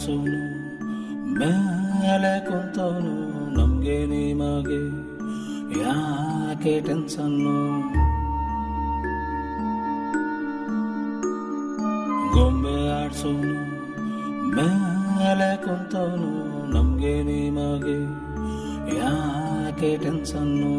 ಆಡ್ಸೋನು ಮೇಲೆ ಕುಂತವನು ನಮ್ಗೆ ನಿಮಗೆ ಯಾಕೆ ಟೆನ್ಸನ್ನು ಗೊಂಬೆ ಆಡ್ಸೋನು ಮೇಲೆ ಕುಂತವನು ನಮ್ಗೆ ನಿಮಗೆ ಯಾಕೆ ಟೆನ್ಸನ್ನು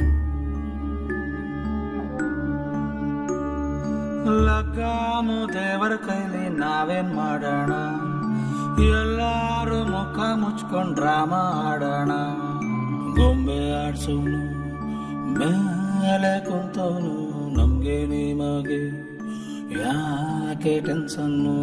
ಲಗ್ಗಾಮು ದೇವರ ಕೈಲಿ ನಾವೇನ್ ಮಾಡೋಣ ಎಲ್ಲಾರು ಮುಖ ಮುಚ್ಕೊಂಡ್ ಡ್ರಾಮ ಆಡೋಣ ಗೊಂಬೆ ಆಡ್ಸೋನು ಮೇಲೆ ಕುಂತವನು ನಮ್ಗೆ ನಿಮಗೆ ಯಾಕೆ ಟೆನ್ಸನ್ನು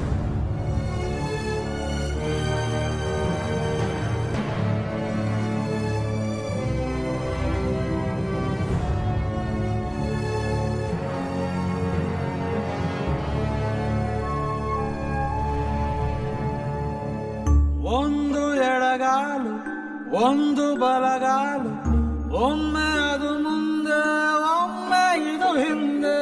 ಒಂದು ಎಡಗಾಲು ಒಂದು ಬಲಗಾಲು ಒಮ್ಮೆ ಅದು ಮುಂದೆ ಒಮ್ಮೆ ಇದು ಹಿಂದೆ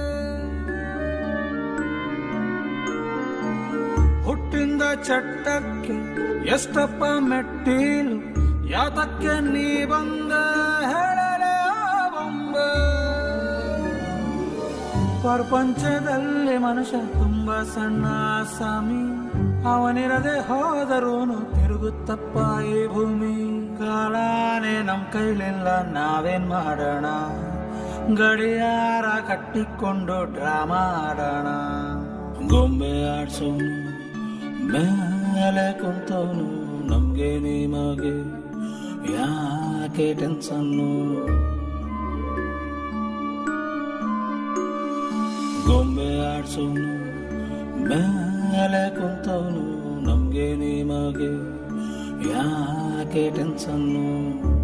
ಹುಟ್ಟಿಂದ ಚಟ್ಟಕ್ಕೆ ಎಷ್ಟಪ್ಪ ಮೆಟ್ಟೀಲು ಯಾತಕ್ಕೆ ನೀ ಬಂದ ಹೇಳಲೆ ಬೊಂಬೆ ಪ್ರಪಂಚದಲ್ಲಿ ಮನುಷ್ಯ ತುಂಬಾ ಸಣ್ಣ ಸ್ವಾಮಿ ಅವನಿರದೆ ಹೋದರೂನು ತಿರುಗುತ್ತಪ್ಪ ಈ ಭೂಮಿ ಕಾಲಾನೆ ನಮ್ ಕೈಲಿಲ್ಲ ನಾವೇನ್ ಮಾಡೋಣ ಗಡಿಯಾರ ಕಟ್ಟಿಕೊಂಡು ಡ್ರಾಮಾ ಆಡೋಣ ಗೊಂಬೆ ಆಡ್ಸೋನು ಮೇಲೆ ಕುಂತವನು ನಮ್ಗೆ ನಿಮಗೆ ಯಾಕೆ ಟೆನ್ಸನ್ನು ಗೊಂಬೆ ಆಡ್ಸೋನು ಮೇಲೆ ಕುಂತವನು ನಮ್ಗೆ ನಿಮಗೆ ಯಾಕೆ ಟೆನ್ಸನ್ನು